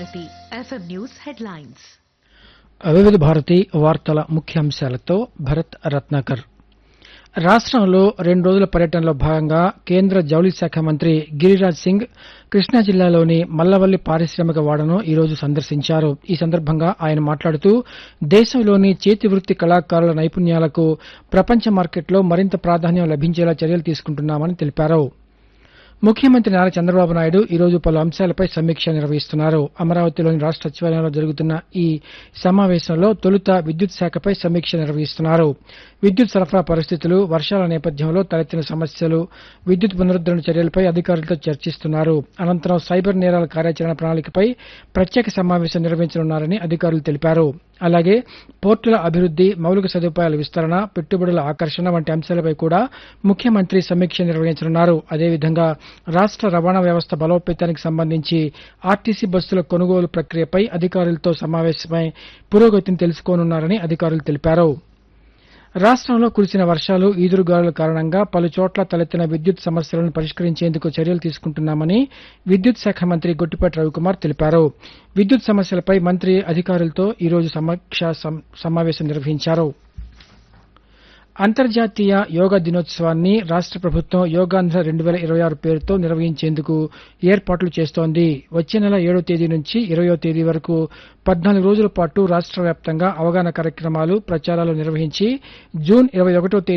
Bharati FM news headlines వివిధ భారతి వార్తల ముఖ్యాంశాలతో భరత్ రత్నాకర్ రాష్ట్రంలో రెండు రోజుల పర్యటనలో భాగంగా కేంద్ర జౌళి శాఖ మంత్రి గిరిరాజ్ సింగ్ కృష్ణా జిల్లాలోని మల్లవల్లి పారిశ్రామిక వాడను ఈ రోజు సందర్శించారు ఈ సందర్భంగా ఆయన మాట్లాడుతూ దేశంలోని చేతి వృత్తి కళాకారుల నైపుణ్యాలకు ప్రపంచ మార్కెట్లో మరింత ప్రాధాన్యం లభించేలా చర్యలు తీసుకుంటున్నామని తెలిపారు ముఖ్యమంత్రి నారా చంద్రబాబు నాయుడు ఈ రోజు పలు అంశాలపై సమీక్ష నిర్వహిస్తున్నారు అమరావతిలోని రాష్ట సచివాలయంలో జరుగుతున్న ఈ సమావేశంలో తొలుత విద్యుత్ శాఖపై సమీక్ష నిర్వహిస్తున్నారు విద్యుత్ సరఫరా పరిస్థితులు వర్షాల నేపథ్యంలో తలెత్తిన సమస్యలు విద్యుత్ పునరుద్దరణ చర్యలపై అధికారులతో చర్చిస్తున్నారు అనంతరం సైబర్ నేరాల కార్యాచరణ ప్రణాళికపై ప్రత్యేక సమావేశం నిర్వహించనున్నారని అధికారులు తెలిపారు అలాగే పోర్టుల అభివృద్ది మౌలిక సదుపాయాల విస్తరణ పెట్టుబడుల ఆకర్షణ వంటి అంశాలపై కూడా ముఖ్యమంత్రి సమీక్ష నిర్వహించనున్నారు అదేవిధంగా రాష్ట రవాణా వ్యవస్థ బలోపేతానికి సంబంధించి ఆర్టీసీ బస్సుల కొనుగోలు ప్రక్రియపై అధికారులతో సమావేశమై పురోగతిని తెలుసుకోనున్నారని అధికారులు తెలిపారు రాష్ట్రంలో కురిసిన వర్షాలు ఈదురుగాలుల కారణంగా పలు చోట్ల తలెత్తిన విద్యుత్ సమస్యలను పరిష్కరించేందుకు చర్యలు తీసుకుంటున్నామని విద్యుత్ శాఖ మంత్రి గొట్టిపాటి రవికుమార్ తెలిపారు విద్యుత్ సమస్యలపై మంత్రి అధికారులతో ఈ రోజు సమీక్షా సం- సమావేశం నిర్వహించారు అంతర్జాతీయ యోగా దినోత్సవాన్ని రాష్ట ప్రభుత్వం యోగాంధ్ర రెండు వేల ఇరవై ఆరు పేరుతో నిర్వహించేందుకు ఏర్పాట్లు చేస్తోంది వచ్చే నెల ఏడో తేదీ నుంచి ఇరవయో తేదీ వరకు పద్నాలుగు రోజుల పాటు రాష్ట వ్యాప్తంగా అవగాహన కార్యక్రమాలు ప్రచారాలు నిర్వహించి జూన్ ఇరవై ఒకటో తేదీ